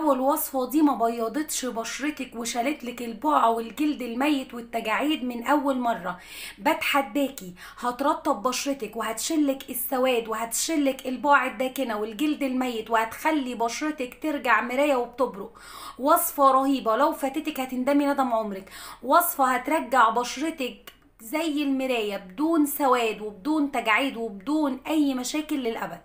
لو الوصفة دي ما بيضتش بشرتك وشالت لك البقع والجلد الميت والتجاعيد من اول مرة بتحداكي هترطب بشرتك وهتشلك السواد وهتشلك البقع الداكنة والجلد الميت وهتخلي بشرتك ترجع مراية وبتبرق وصفة رهيبة لو فاتتك هتندمي ندم عمرك وصفة هترجع بشرتك زي المراية بدون سواد وبدون تجاعيد وبدون اي مشاكل للابد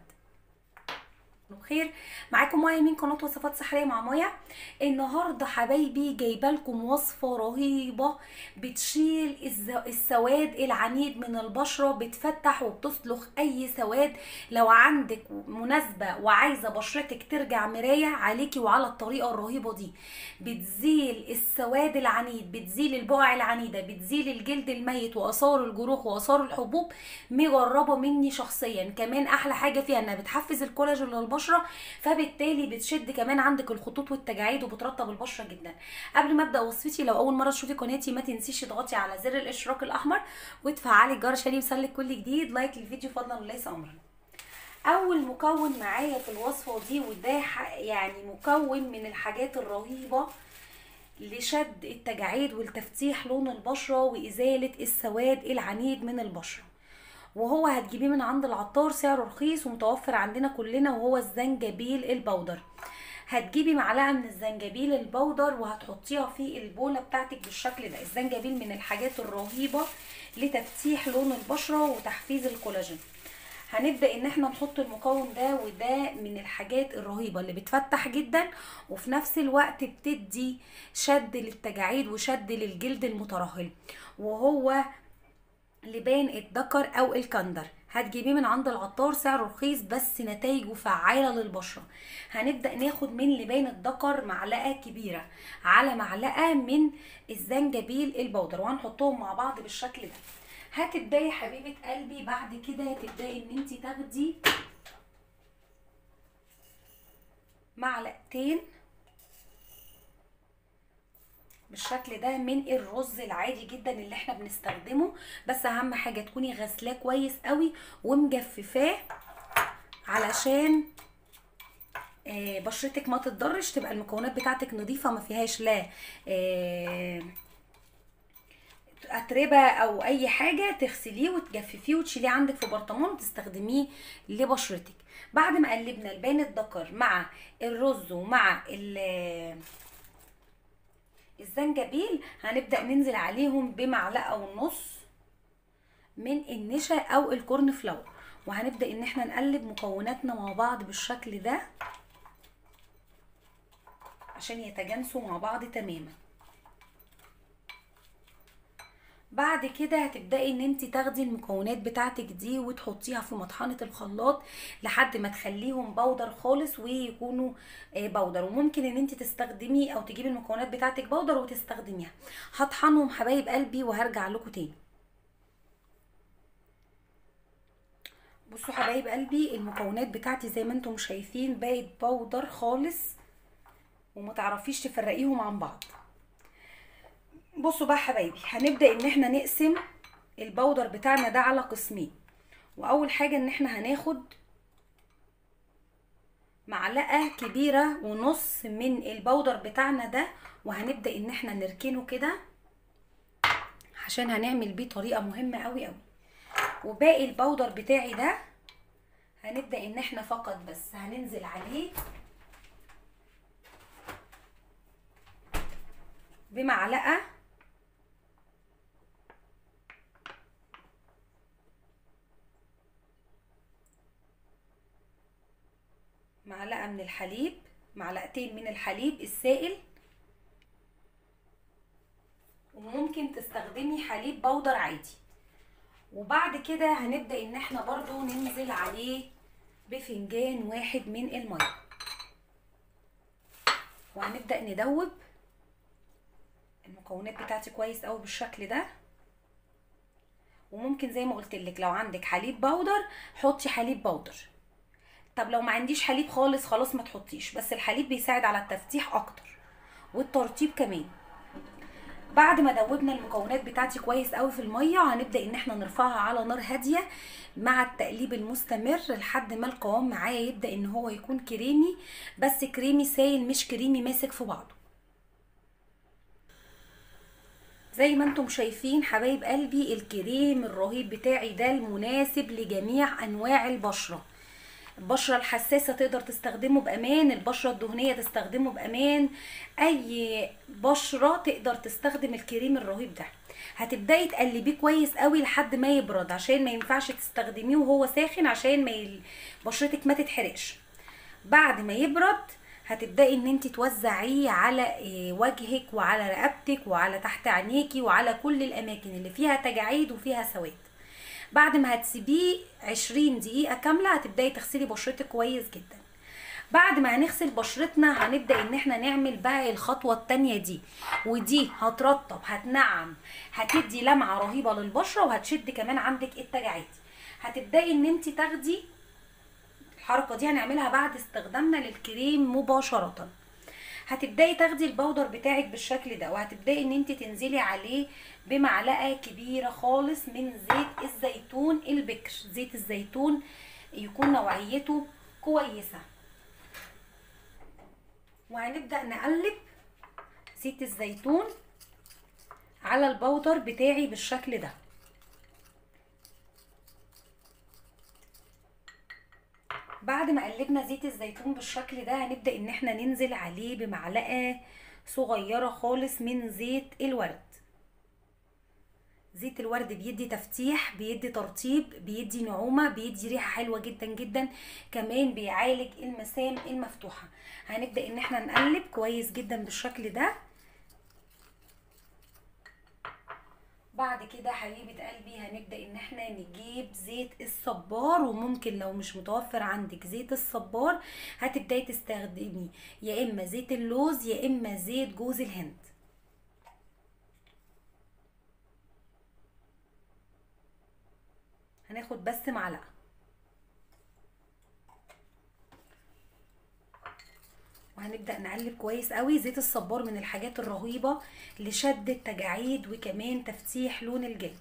بخير معاكم مايا من قناه وصفات سحريه مع مايا النهارده حبايبي جايبه لكم وصفه رهيبه بتشيل الز- السواد العنيد من البشره بتفتح وبتصلخ اي سواد لو عندك مناسبه وعايزه بشرتك ترجع مرايه عليكي وعلى الطريقه الرهيبه دي بتزيل السواد العنيد بتزيل البقع العنيده بتزيل الجلد الميت واثار الجروح واثار الحبوب مجربه مني شخصيا كمان احلى حاجه فيها انها بتحفز الكولاجين للبشره فبالتالي بتشد كمان عندك الخطوط والتجاعيد وبترطب البشره جدا قبل ما ابدا وصفتي لو اول مره تشوفي قناتي ما تنسيش تضغطي على زر الاشتراك الاحمر وتفعلي الجرس عشان يوصلك كل جديد لايك للفيديو فضلا وليس امرا اول مكون معايا في الوصفه دي وده ح- يعني مكون من الحاجات الرهيبه لشد التجاعيد والتفتيح لون البشره وازاله السواد العنيد من البشره وهو هتجيبيه من عند العطار سعره رخيص ومتوفر عندنا كلنا وهو الزنجبيل البودر هتجيبي معلقه من الزنجبيل البودر وهتحطيها في البوله بتاعتك بالشكل ده الزنجبيل من الحاجات الرهيبه لتفتيح لون البشره وتحفيز الكولاجين هنبدا ان احنا نحط المكون ده وده من الحاجات الرهيبه اللي بتفتح جدا وفي نفس الوقت بتدي شد للتجاعيد وشد للجلد المترهل وهو لبان الدكر او الكندر هتجيبيه من عند العطار سعره رخيص بس نتائجه فعالة للبشرة هنبدأ ناخد من لبان الدكر معلقة كبيرة على معلقة من الزنجبيل البودر وهنحطهم مع بعض بالشكل ده هتبداي حبيبة قلبي بعد كده تبداي ان انت تاخدي معلقتين بالشكل ده من الرز العادي جدا اللي احنا بنستخدمه بس اهم حاجه تكوني غسلاه كويس قوي ومجففاه علشان آه، بشرتك ما تتضرش تبقى المكونات بتاعتك نظيفه ما فيهاش لا آه، اتربه او اي حاجه تغسليه وتجففيه وتشيليه عندك في برطمان وتستخدميه لبشرتك بعد ما قلبنا لبان الدكر مع الرز ومع ال- الزنجبيل هنبدأ ننزل عليهم بمعلقة ونص من النشا او الكورن فلاور وهنبدأ ان احنا نقلب مكوناتنا مع بعض بالشكل ده عشان يتجانسوا مع بعض تماما بعد كده هتبداي ان انت تاخدي المكونات بتاعتك دي وتحطيها في مطحنه الخلاط لحد ما تخليهم بودر خالص ويكونوا آه، بودر وممكن ان انت تستخدمي او تجيبي المكونات بتاعتك بودر وتستخدميها هطحنهم حبايب قلبي وهرجع لكم تاني بصوا حبايب قلبي المكونات بتاعتي زي ما انتم شايفين بقت بودر خالص وما تعرفيش تفرقيهم عن بعض بصوا بقى حبايبي هنبدأ ان احنا نقسم البودر بتاعنا ده على قسمين واول حاجة ان احنا هناخد معلقة كبيرة ونص من البودر بتاعنا ده وهنبدأ ان احنا نركنه كده عشان هنعمل بيه طريقة مهمة قوي قوي وباقي البودر بتاعي ده هنبدأ ان احنا فقط بس هننزل عليه بمعلقة معلقة من الحليب معلقتين من الحليب السائل وممكن تستخدمي حليب بودر عادي وبعد كده هنبدأ ان احنا برضو ننزل عليه بفنجان واحد من المية وهنبدأ ندوب المكونات بتاعتي كويس قوي بالشكل ده وممكن زي ما قلت لك لو عندك حليب بودر حطي حليب بودر طب لو ما عنديش حليب خالص خلاص ما تحطيش بس الحليب بيساعد على التفتيح اكتر والترطيب كمان بعد ما دوبنا المكونات بتاعتي كويس قوي في الميه هنبدا ان احنا نرفعها على نار هاديه مع التقليب المستمر لحد ما القوام معايا يبدا ان هو يكون كريمي بس كريمي سايل مش كريمي ماسك في بعضه زي ما انتم شايفين حبايب قلبي الكريم الرهيب بتاعي ده المناسب لجميع انواع البشره البشره الحساسه تقدر تستخدمه بامان البشره الدهنيه تستخدمه بامان اي بشره تقدر تستخدم الكريم الرهيب ده هتبداي تقلبيه كويس قوي لحد ما يبرد عشان ما ينفعش تستخدميه وهو ساخن عشان ما يل... بشرتك ما تتحرقش بعد ما يبرد هتبداي ان انت توزعيه على وجهك وعلى رقبتك وعلى تحت عينيكي وعلى كل الاماكن اللي فيها تجاعيد وفيها سواد بعد ما هتسيبيه 20 دقيقه كامله هتبداي تغسلي بشرتك كويس جدا بعد ما هنغسل بشرتنا هنبدا ان احنا نعمل بقى الخطوه التانية دي ودي هترطب هتنعم هتدي لمعه رهيبه للبشره وهتشد كمان عندك التجاعيد هتبداي ان انت تاخدي الحركه دي هنعملها بعد استخدامنا للكريم مباشره هتبداي تاخدي البودر بتاعك بالشكل ده وهتبداي ان انت تنزلي عليه بمعلقه كبيره خالص من زيت الزيتون البكر زيت الزيتون يكون نوعيته كويسه وهنبدا نقلب زيت الزيتون على البودر بتاعي بالشكل ده بعد ما قلبنا زيت الزيتون بالشكل ده هنبدا ان احنا ننزل عليه بمعلقه صغيره خالص من زيت الورد زيت الورد بيدي تفتيح بيدي ترطيب بيدي نعومة بيدي ريحة حلوة جدا جدا كمان بيعالج المسام المفتوحة هنبدأ ان احنا نقلب كويس جدا بالشكل ده بعد كده حبيبة قلبي هنبدأ ان احنا نجيب زيت الصبار وممكن لو مش متوفر عندك زيت الصبار هتبداي تستخدمي يا اما زيت اللوز يا اما زيت جوز الهند هناخد بس معلقه وهنبدا نقلب كويس قوي زيت الصبار من الحاجات الرهيبه لشد التجاعيد وكمان تفتيح لون الجلد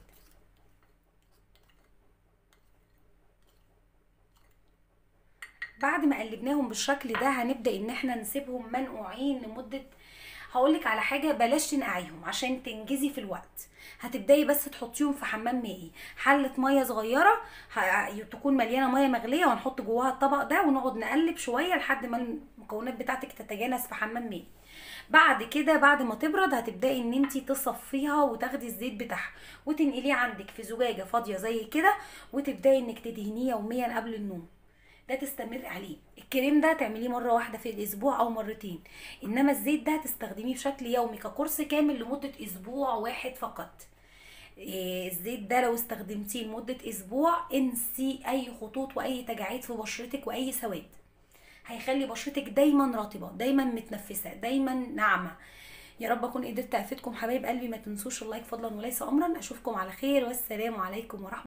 بعد ما قلبناهم بالشكل ده هنبدا ان احنا نسيبهم منقوعين لمده هقولك على حاجه بلاش تنقعيهم عشان تنجزي في الوقت هتبداي بس تحطيهم في حمام مائي حله ميه صغيره تكون مليانه ميه مغليه وهنحط جواها الطبق ده ونقعد نقلب شويه لحد ما المكونات بتاعتك تتجانس في حمام مائي بعد كده بعد ما تبرد هتبداي ان انت تصفيها وتاخدي الزيت بتاعها وتنقليه عندك في زجاجه فاضيه زي كده وتبداي انك تدهنيه يوميا قبل النوم ده تستمر عليه الكريم ده تعمليه مره واحده في الاسبوع او مرتين انما الزيت ده تستخدميه بشكل يومي ككورس كامل لمده اسبوع واحد فقط إيه الزيت ده لو استخدمتيه لمده اسبوع انسي اي خطوط واي تجاعيد في بشرتك واي سواد هيخلي بشرتك دايما رطبه دايما متنفسه دايما ناعمه يا رب اكون قدرت افيدكم حبايب قلبي ما تنسوش اللايك فضلا وليس امرا اشوفكم على خير والسلام عليكم ورحمه